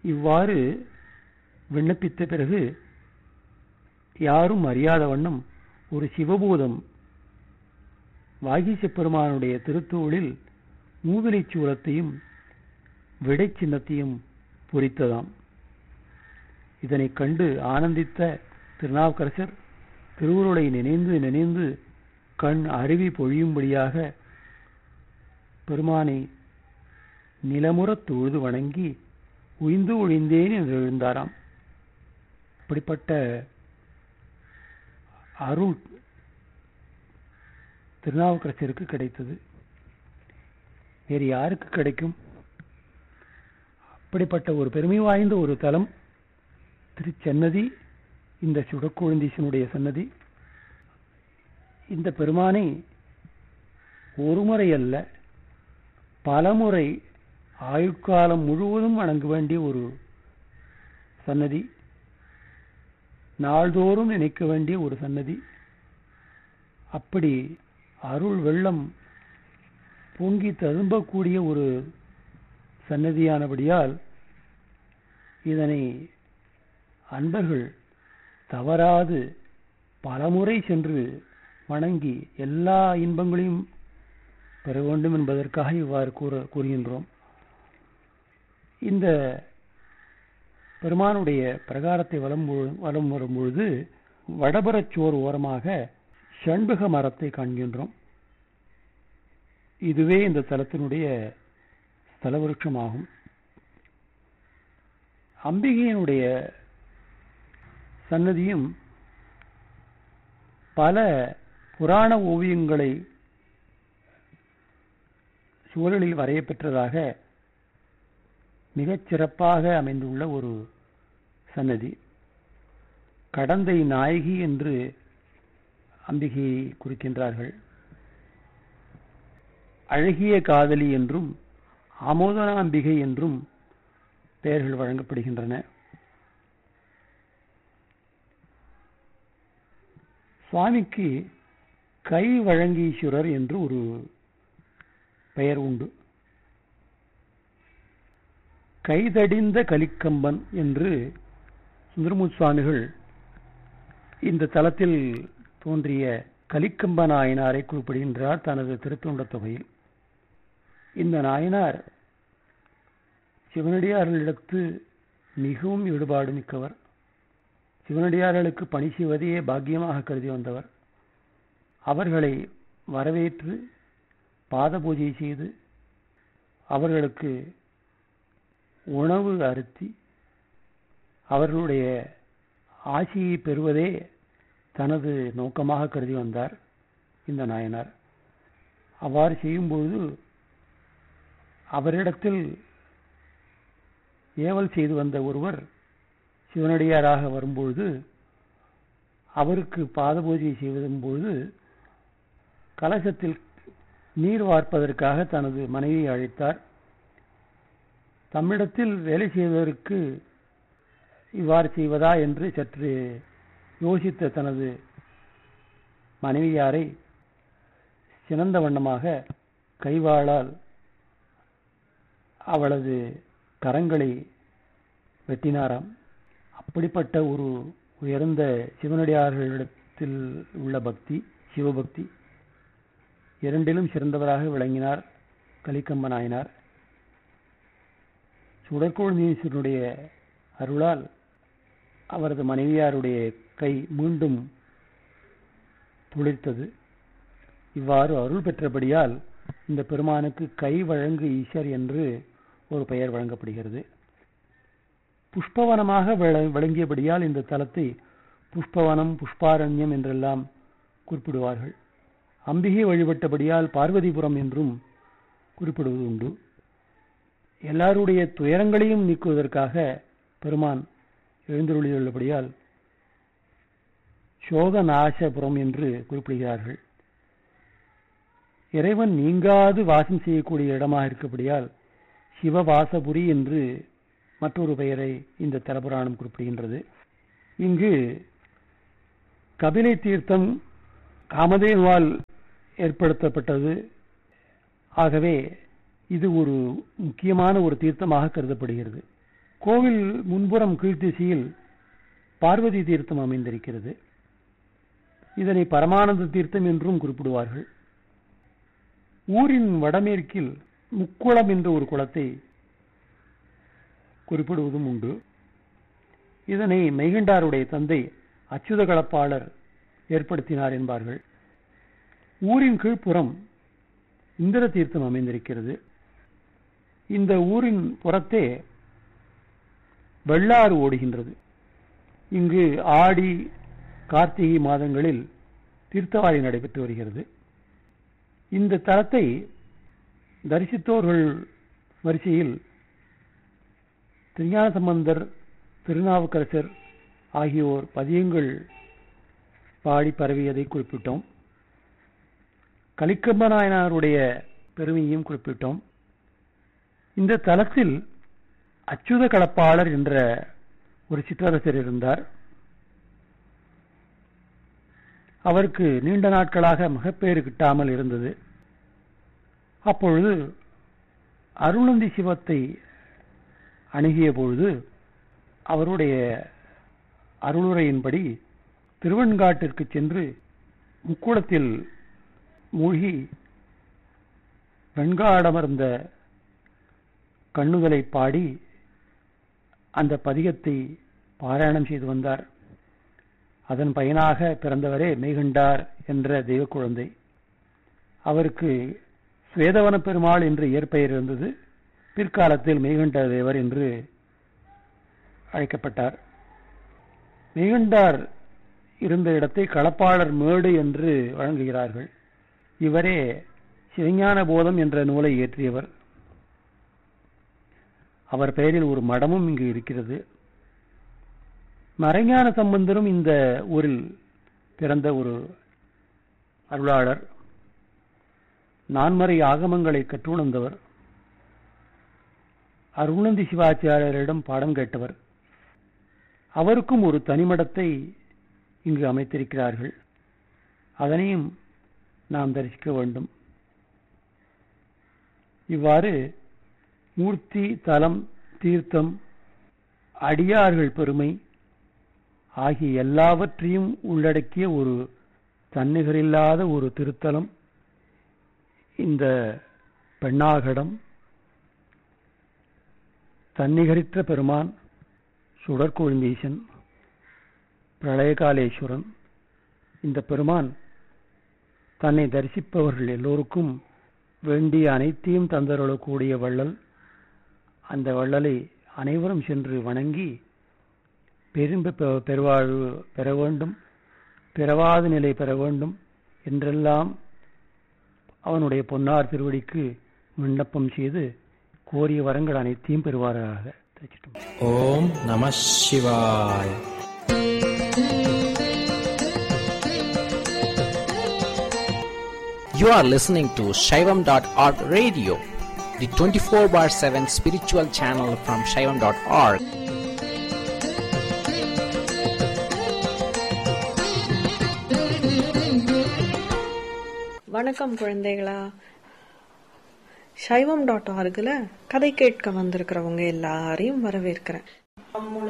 இவ்வாறு விண்ணப்பித்த பிறகு யாரும் அறியாத வண்ணம் ஒரு சிவபூதம் வாகீச பெருமானுடைய திருத்தோளில் மூவிலைச் சூலத்தையும் விடை சின்னத்தையும் பொறித்ததாம் இதனைக் கண்டு ஆனந்தித்த திருநாவுக்கரசர் திருவுருளை நினைந்து நினைந்து கண் அருவி பொழியும்படியாக பெருமானை நிலமுறத் தொழுது வணங்கி உய்ந்து ஒழிந்தேன் என்று எழுந்தாராம் அப்படிப்பட்ட அருள் திருநாவுக்கரசருக்கு கிடைத்தது வேறு யாருக்கு கிடைக்கும் அப்படிப்பட்ட ஒரு பெருமை வாய்ந்த ஒரு தலம் திருச்சன்னதி இந்த சுடக்குழந்தீசனுடைய சன்னதி இந்த பெருமானை ஒருமுறை அல்ல பலமுறை ஆயுட்காலம் முழுவதும் வணங்க வேண்டிய ஒரு சன்னதி நாள்தோறும் நினைக்க வேண்டிய ஒரு சன்னதி அப்படி அருள் வெள்ளம் பொங்கி ததும்பக்கூடிய ஒரு சன்னதியானபடியால் இதனை அன்பர்கள் தவறாது பலமுறை சென்று வணங்கி எல்லா இன்பங்களையும் பெற வேண்டும் என்பதற்காக இவ்வாறு கூற கூறுகின்றோம் இந்த பெருமானுடைய பிரகாரத்தை வலம் வலம் வரும்பொழுது வடபுறச்சோர் ஓரமாக ஷண்பக மரத்தை காண்கின்றோம் இதுவே இந்த தலத்தினுடைய ஸ்தலவிருட்சமாகும் அம்பிகையினுடைய சன்னதியும் பல புராண ஓவியங்களை சுவர்களில் வரையப்பெற்றதாக மிகச் சிறப்பாக அமைந்துள்ள ஒரு சன்னதி கடந்தை நாயகி என்று அம்பிகையை குறிக்கின்றார்கள் அழகிய காதலி என்றும் ஆமோதனாம்பிகை என்றும் பெயர்கள் வழங்கப்படுகின்றன சுவாமிக்கு கை வழங்கீஸ்வரர் என்று ஒரு பெயர் உண்டு கைதடிந்த கலிக்கம்பன் என்று சுந்தரமூர்த்தி சுவாமிகள் இந்த தலத்தில் தோன்றிய கலிக்கம்ப நாயனாரை குறிப்பிடுகின்றார் தனது திருத்தொண்ட தொகையில் இந்த நாயனார் சிவனடியார்களிடத்து மிகவும் ஈடுபாடு மிக்கவர் சிவனடியார்களுக்கு பணி செய்வதையே பாக்கியமாக கருதி வந்தவர் அவர்களை வரவேற்று பாத பூஜை செய்து அவர்களுக்கு உணவு அருத்தி அவர்களுடைய ஆசியை பெறுவதே தனது நோக்கமாக கருதி வந்தார் இந்த நாயனார் அவ்வாறு செய்யும்பொழுது அவரிடத்தில் ஏவல் செய்து வந்த ஒருவர் சிவனடியாராக வரும்பொழுது அவருக்கு பாத பூஜை செய்வதும் பொழுது கலசத்தில் நீர் வார்ப்பதற்காக தனது மனைவியை அழைத்தார் தம்மிடத்தில் வேலை செய்வதற்கு இவ்வாறு செய்வதா என்று சற்று யோசித்த தனது மனைவியாரை சினந்த வண்ணமாக கைவாளால் அவளது கரங்களை வெட்டினாராம் அப்படிப்பட்ட ஒரு உயர்ந்த சிவனடியார்களிடத்தில் உள்ள பக்தி சிவபக்தி இரண்டிலும் சிறந்தவராக விளங்கினார் கலிக்கம்ப நாயனார் சுடற்கோழ்மீஸ்வரனுடைய அருளால் அவரது மனைவியாருடைய கை மீண்டும் துளிர்த்தது இவ்வாறு அருள் பெற்றபடியால் இந்த பெருமானுக்கு கை வழங்கு ஈஸ்வர் என்று ஒரு பெயர் வழங்கப்படுகிறது புஷ்பவனமாக விளங்கியபடியால் இந்த தலத்தை புஷ்பவனம் புஷ்பாரண்யம் என்றெல்லாம் குறிப்பிடுவார்கள் அம்பிகை வழிபட்டபடியால் பார்வதிபுரம் என்றும் குறிப்பிடுவது உண்டு எல்லாருடைய துயரங்களையும் நீக்குவதற்காக பெருமான் எழுந்தருளியுள்ளபடியால் சோக நாசபுரம் என்று குறிப்பிடுகிறார்கள் இறைவன் நீங்காது வாசம் செய்யக்கூடிய இடமாக இருக்கப்படியால் சிவவாசபுரி என்று மற்றொரு பெயரை இந்த தலபுராணம் குறிப்பிடுகின்றது இங்கு கபிலை தீர்த்தம் காமதேவால் ஏற்படுத்தப்பட்டது ஆகவே இது ஒரு முக்கியமான ஒரு தீர்த்தமாக கருதப்படுகிறது கோவில் முன்புறம் கீழ்த்திசையில் பார்வதி தீர்த்தம் அமைந்திருக்கிறது இதனை பரமானந்த தீர்த்தம் என்றும் குறிப்பிடுவார்கள் ஊரின் வடமேற்கில் முக்குளம் என்ற ஒரு குளத்தை குறிப்பிடுவதும் உண்டு இதனை மெய்கண்டாருடைய தந்தை அச்சுத கலப்பாளர் ஏற்படுத்தினார் என்பார்கள் ஊரின் கீழ்ப்புறம் இந்திர தீர்த்தம் அமைந்திருக்கிறது இந்த ஊரின் புறத்தே வெள்ளாறு ஓடுகின்றது இங்கு ஆடி கார்த்திகை மாதங்களில் தீர்த்தவாரி நடைபெற்று வருகிறது இந்த தலத்தை தரிசித்தோர்கள் வரிசையில் திருஞான சம்பந்தர் திருநாவுக்கரசர் ஆகியோர் பதியங்கள் பாடி பரவியதை குறிப்பிட்டோம் கலிக்கம்ப நாயனாருடைய பெருமையையும் குறிப்பிட்டோம் இந்த தலத்தில் அச்சுத கலப்பாளர் என்ற ஒரு சிற்றரசர் இருந்தார் அவருக்கு நீண்ட நாட்களாக மகப்பேறு கிட்டாமல் இருந்தது அப்பொழுது அருளந்தி சிவத்தை அணுகிய பொழுது அவருடைய அருளுரையின்படி திருவெண்காட்டிற்கு சென்று முக்குளத்தில் மூழ்கி வெண்காடமர்ந்த கண்ணுதலை பாடி அந்த பதிகத்தை பாராயணம் செய்து வந்தார் அதன் பயனாக பிறந்தவரே மெய்கண்டார் என்ற தெய்வ குழந்தை அவருக்கு சுவேதவன பெருமாள் என்று இயற்பெயர் இருந்தது பிற்காலத்தில் மெய்கண்ட தேவர் என்று அழைக்கப்பட்டார் மெய்கண்டார் இருந்த இடத்தை களப்பாளர் மேடு என்று வழங்குகிறார்கள் இவரே சிவஞான போதம் என்ற நூலை இயற்றியவர் அவர் பெயரில் ஒரு மடமும் இங்கு இருக்கிறது மறைஞான சம்பந்தரும் இந்த ஊரில் பிறந்த ஒரு அருளாளர் நான்மறை ஆகமங்களை கற்றுணர்ந்தவர் அருணந்தி சிவாச்சாரியரிடம் பாடம் கேட்டவர் அவருக்கும் ஒரு தனிமடத்தை இங்கு அமைத்திருக்கிறார்கள் அதனையும் நாம் தரிசிக்க வேண்டும் இவ்வாறு மூர்த்தி தலம் தீர்த்தம் அடியார்கள் பெருமை ஆகிய எல்லாவற்றையும் உள்ளடக்கிய ஒரு தன்னிகரில்லாத ஒரு திருத்தலம் இந்த பெண்ணாகடம் தன்னிகரிற்ற பெருமான் சுடற்கொழுந்தீசன் பிரளயகாலேஸ்வரன் இந்த பெருமான் தன்னை தரிசிப்பவர்கள் எல்லோருக்கும் வேண்டிய அனைத்தையும் தந்தருளக்கூடிய வள்ளல் அந்த வள்ளலை அனைவரும் சென்று வணங்கி பெரும்ப பெருவாழ்வு பெற வேண்டும் பிறவாத நிலை பெற வேண்டும் என்றெல்லாம் அவனுடைய பொன்னார் திருவடிக்கு விண்ணப்பம் செய்து கோரிய வரங்கள் அனைத்தையும் பெறுவாராக ஓம் நம சிவாய் You are listening to Shaivam.org radio, the 24 bar 7 spiritual channel from Shaivam.org. வணக்கம் குழந்தைகளா சைவம் டாட் ஆர்கில் கதை கேட்க வந்திருக்கிறவங்க எல்லாரையும் வரவேற்கிறேன்